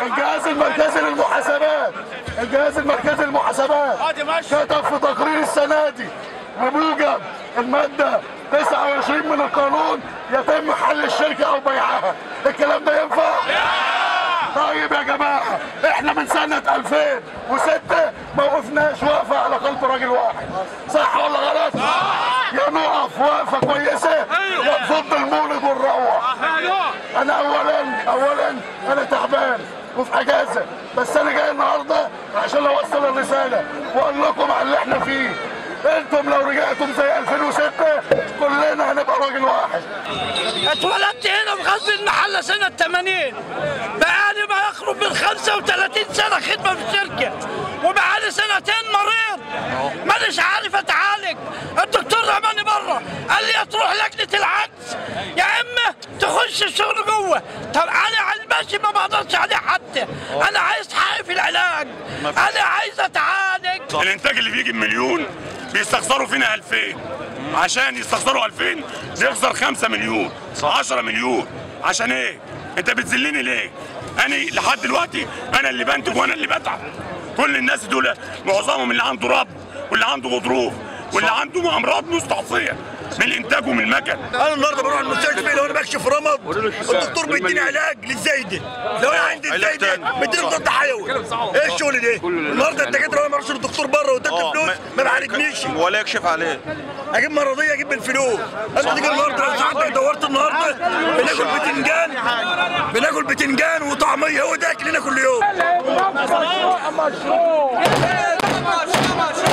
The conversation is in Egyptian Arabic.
الجهاز المركزي للمحاسبات الجهاز المركزي للمحاسبات كتب في تقرير السنه دي بموجب الماده 29 من القانون يتم حل الشركه او بيعها الكلام ده ينفع؟ طيب يا جماعه احنا من سنه 2006 ما وقفناش وقفه على قلب راجل واحد صح ولا غلط؟ يا نقف وقفه كويسه يا نفض المولد ونروح انا اولا اولا انا تعبان وفي اجازه بس انا جاي النهارده عشان اوصل الرساله واقول لكم على اللي احنا فيه انتم لو رجعتم زي 2006 كلنا هنبقى راجل واحد اتولدت هنا في غزل المحله سنه 80 بقالي ما يقرب من 35 سنه خدمه في الشركه وبقالي سنتين مريض مانيش عارف اتعالج الدكتور رماني بره قال لي يا تروح لجنه العجز يا اما تخش الشغل جوه طب انا على الماشي ما بقدرش عليه حتى انا عايز حقي في العلاج انا عايز اتعالج الانتاج اللي بيجي بمليون بيستخسروا فينا 2000 عشان يستخسروا 2000 نخسر 5 مليون 10 مليون عشان ايه انت بتذلني ليه انا لحد دلوقتي انا اللي بنتج وانا اللي بتعب كل الناس دول معظمهم اللي عنده رب واللي عنده غضروف واللي عنده امراض مستعصيه من الانتاج ومن المكن انا النهارده بروح المستشفى لو انا بكشف رمض الدكتور بيديني علاج للزايده لو انا عندي الزايده بيديني ضد حيوي ايه الشغل ده النهارده الدكاتره وانا ما اروحش للدكتور بره واديت فلوس ما بعالجنيش ولا يكشف عليه اجيب مرضيه اجيب بالفلوس انا تيجي النهارده لو ساعتك دورت النهارده بناكل بتنجان بناكل بتنجان وطعميه هو ده اكلنا كل يوم مشروع مشروع